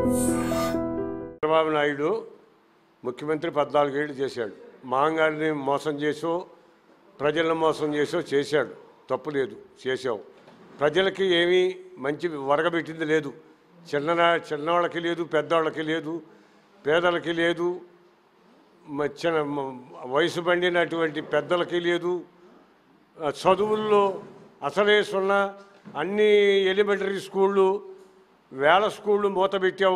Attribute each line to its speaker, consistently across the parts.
Speaker 1: చంద్రబాబు నాయుడు ముఖ్యమంత్రి పద్నాలుగేళ్ళు చేశాడు మాంగారిని మోసం చేసో ప్రజలను మోసం చేసో చేశాడు తప్పు లేదు చేసావు ప్రజలకి ఏమీ మంచి వరగబెట్టింది లేదు చిన్న చిన్నవాళ్ళకి లేదు పెద్దవాళ్ళకి లేదు పేదలకి లేదు మ- చిన్న మ- వయసు పండినటువంటి పెద్దలకి లేదు ఆ, చదువుల్లో అసలే సున్నా అన్ని ఎలిమెంటరీ స్కూళ్ళు వేల స్కూళ్ళు మూతపెట్టావు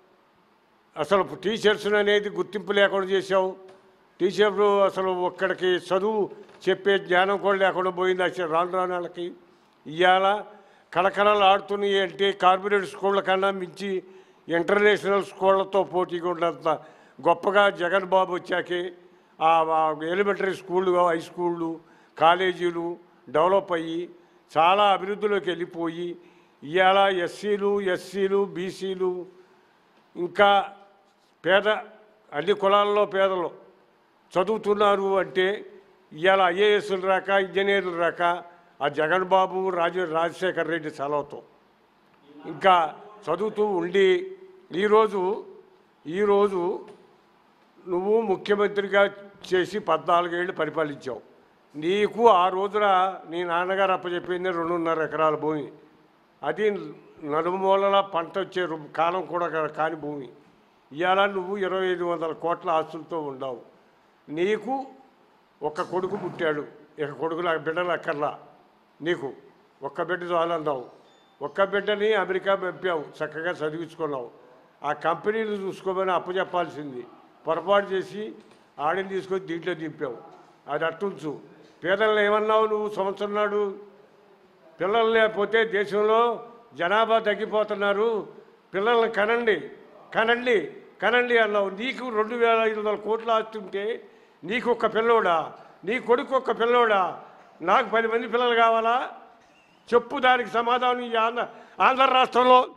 Speaker 1: అసలు టీచర్స్ అనేది గుర్తింపు లేకుండా చేసావు టీచర్లు అసలు ఒక్కడికి చదువు చెప్పే జ్ఞానం కూడా లేకుండా పోయింది అసలు రాను రాను వాళ్ళకి ఇవాళ కళకళలు ఆడుతున్నాయి అంటే కార్పొరేట్ స్కూళ్ళ కన్నా మించి ఇంటర్నేషనల్ స్కూళ్ళతో పోటీగా ఉన్నంత గొప్పగా జగన్ బాబు వచ్చాకే ఆ ఆ ఎలిమెంటరీ స్కూళ్ళు హై స్కూళ్ళు కాలేజీలు డెవలప్ అయ్యి చాలా అభివృద్ధిలోకి వెళ్ళిపోయి ఇవాళ ఎస్సీలు ఎస్సీలు బీసీలు ఇంకా పేద అన్ని కులాల్లో పేదలు చదువుతున్నారు అంటే ఇవాళ ఐఏఎస్లు రాక ఇంజనీర్లు రాక ఆ జగన్ బాబు రాజ రాజశేఖర్ రెడ్డి సెలవుతో ఇంకా చదువుతూ ఉండి ఈరోజు ఈరోజు నువ్వు ముఖ్యమంత్రిగా చేసి పద్నాలుగేళ్ళు పరిపాలించావు నీకు ఆ రోజున నీ నాన్నగారు అప్పచెప్పింది రెండున్నర ఎకరాల భూమి అది నలుమూలల పంట వచ్చే రు- కాలం కూడా కా- కాని భూమి ఇవాళ నువ్వు ఇరవై ఐదు వందల కోట్ల ఆస్తులతో ఉండవు నీకు ఒక్క కొడుకు పుట్టాడు ఇక కొడుకులు బిడ్డలు అక్కర్లా నీకు ఒక్క బిడ్డ చాలన్నావు ఒక్క బిడ్డని అమెరికా పంపావు చక్కగా చదివించుకున్నావు ఆ కంపెనీలు చూసుకోమని అప్పచెప్పాల్సింది పొరపాటు చేసి ఆడిని తీసుకొని దీంట్లో దింపావు అది అట్టుంచు పేదలను ఏమన్నావు నువ్వు సంవత్సరం నాడు పిల్లలు లేకపోతే దేశంలో జనాభా తగ్గిపోతున్నారు పిల్లల్ని కనండి కనండి కనండి అన్నావు నీకు రెండు వేల ఐదు వందల కోట్లు ఆస్తుంటే నీకు ఒక్క పిల్లోడా నీ కొడుకు ఒక్క పిల్లోడా నాకు పది మంది పిల్లలు కావాలా చెప్పు దానికి సమాధానం ఈ ఆంధ్ర ఆంధ్ర రాష్ట్రంలో